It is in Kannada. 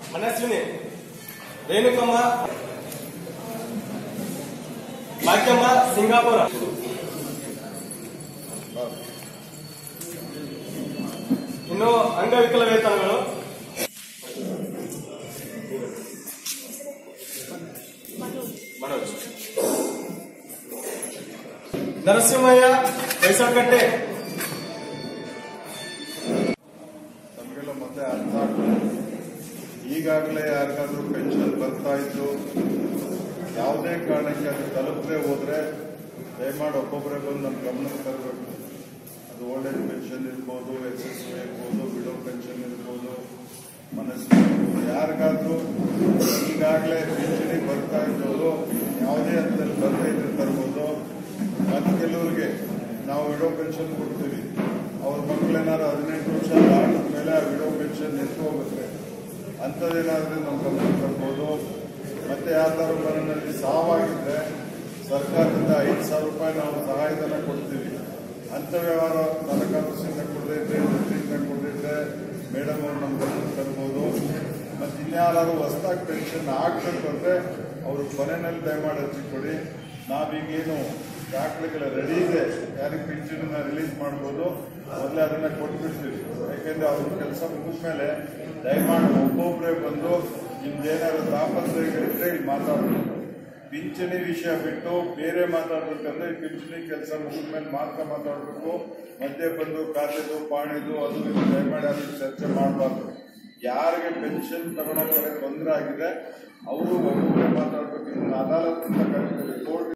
ಮನಸ್ವಿನಿ ರೇಣುಕಮ್ಮ ಭಾಗ್ಯಮ್ಮ ಸಿಂಗಾಪುರ ಇನ್ನು ಅಂಗವಿಕಲ ವೇತನಗಳು ಮನೋಜ್ ನರಸಿಂಹಯ್ಯ ಬೈಸಲ್ಕಟ್ಟೆ ನಮಗೆಲ್ಲ ಮತ್ತೆ ಅರ್ಥ ಆಗ್ತದೆ ಈಗಾಗಲೇ ಯಾರಿಗಾದ್ರೂ ಪೆನ್ಷನ್ ಬರ್ತಾ ಇದ್ದು ಯಾವುದೇ ಕಾರಣಕ್ಕೆ ಅದು ತಲುಪದೆ ಹೋದ್ರೆ ದಯಮಾಡಿ ಒಬ್ಬೊಬ್ಬರೇ ಬಂದು ನಮ್ಮ ಗಮನಕ್ಕೆ ತರಬೇಕು ಅದು ಓಲ್ಡ್ ಏಜ್ ಪೆನ್ಷನ್ ಇರ್ಬೋದು ಎಸ್ ಎಸ್ ಇರ್ಬೋದು ವಿಡೋ ಪೆನ್ಷನ್ ಇರ್ಬೋದು ಮನಸ್ಸು ಇರ್ಬೋದು ಯಾರಿಗಾದ್ರೂ ಈಗಾಗಲೇ ಪಿಂಚಣಿ ಬರ್ತಾ ಇದ್ದವರು ಯಾವುದೇ ಹಂತದಲ್ಲಿ ಬರ್ತಾ ಇದ್ರೆ ತರ್ಬೋದು ಮತ್ತು ಕೆಲವರಿಗೆ ನಾವು ವಿಡೋ ಪೆನ್ಷನ್ ಕೊಡ್ತೀವಿ ಅವ್ರ ಮಕ್ಕಳೇನಾದ್ರು ಹದಿನೆಂಟು ವರ್ಷ ದಾಟಿದ ಮೇಲೆ ಆ ವಿಡೋ ಪೆನ್ಷನ್ ನಿಂತು ಹೋಗುತ್ತೆ ಅಂಥದ್ದೇನಾದ್ರೂ ನಾವು ಗಮನ ತರ್ಬೋದು ಮತ್ತೆ ಯಾವ್ದಾದ್ರು ಮನೆಯಲ್ಲಿ ಸಾವಾಗಿದ್ರೆ ಸರ್ಕಾರದಿಂದ ಐದು ಸಾವಿರ ರೂಪಾಯಿ ನಾವು ಸಹಾಯಧನ ಕೊಡ್ತೀವಿ ಅಂಥ ವ್ಯವಹಾರ ತಾಲೂಕಾ ಆಫೀಸಿಂದ ಕೊಡದಿದ್ರೆ ವೃತ್ತಿಯಿಂದ ಕೊಡದಿದ್ರೆ ಮೇಡಮ್ ಅವ್ರು ನಮ್ಮ ಗಮನಕ್ಕೆ ತರ್ಬೋದು ಮತ್ತೆ ಇನ್ಯಾರು ಹೊಸದಾಗಿ ಪೆನ್ಷನ್ ಆಗ್ಬೇಕು ಅಂದ್ರೆ ಅವರು ಕೊನೆಯಲ್ಲಿ ದಯಮಾಡಿ ಅರ್ಜಿ ಕೊಡಿ ನಾವೀಗೇನು ದಾಖಲೆಗಳ ರೆಡಿ ಇದೆ ಯಾರಿಗೆ ಪಿಂಚಣಿನ ರಿಲೀಸ್ ಮಾಡ್ಬೋದು ಮೊದಲೇ ಅದನ್ನ ಕೊಟ್ಬಿಡ್ತೀವಿ ಯಾಕೆಂದ್ರೆ ಅವ್ರ ಕೆಲಸ ಮುಗಿದ್ಮೇಲೆ ದಯಮಾಡಿ ಒಬ್ಬೊಬ್ಬರೇ ಬಂದು ನಿಮ್ದೇನಾದ್ರು ತಾಪತ್ರಯಗಳಿದ್ರೆ ಇಲ್ಲಿ ಮಾತಾಡಬೇಕು ಪಿಂಚಣಿ ವಿಷಯ ಬಿಟ್ಟು ಬೇರೆ ಮಾತಾಡ್ಬೇಕಂದ್ರೆ ಈ ಪಿಂಚಣಿ ಕೆಲಸ ಮುಗಿದ್ಮೇಲೆ ಮಾತ್ರ ಮಾತಾಡಬೇಕು ಮಧ್ಯೆ ಬಂದು ಖಾತೆದು ಪಾಣಿದು ಅದು ಇದು ದಯಮಾಡಿ ಅದಕ್ಕೆ ಚರ್ಚೆ ಮಾಡಬಾರ್ದು ಯಾರಿಗೆ ಪೆನ್ಷನ್ ತಗೊಳ್ಳೋ ಕಡೆ ತೊಂದರೆ ಆಗಿದೆ ಅವರು ಒಬ್ಬೊಬ್ಬರೇ ಮಾತಾಡ್ಬೇಕು ಇದನ್ನ ಅದಾಲತ್ ಅಂತ ಕರಿತೀವಿ ಕೋರ್ಟ್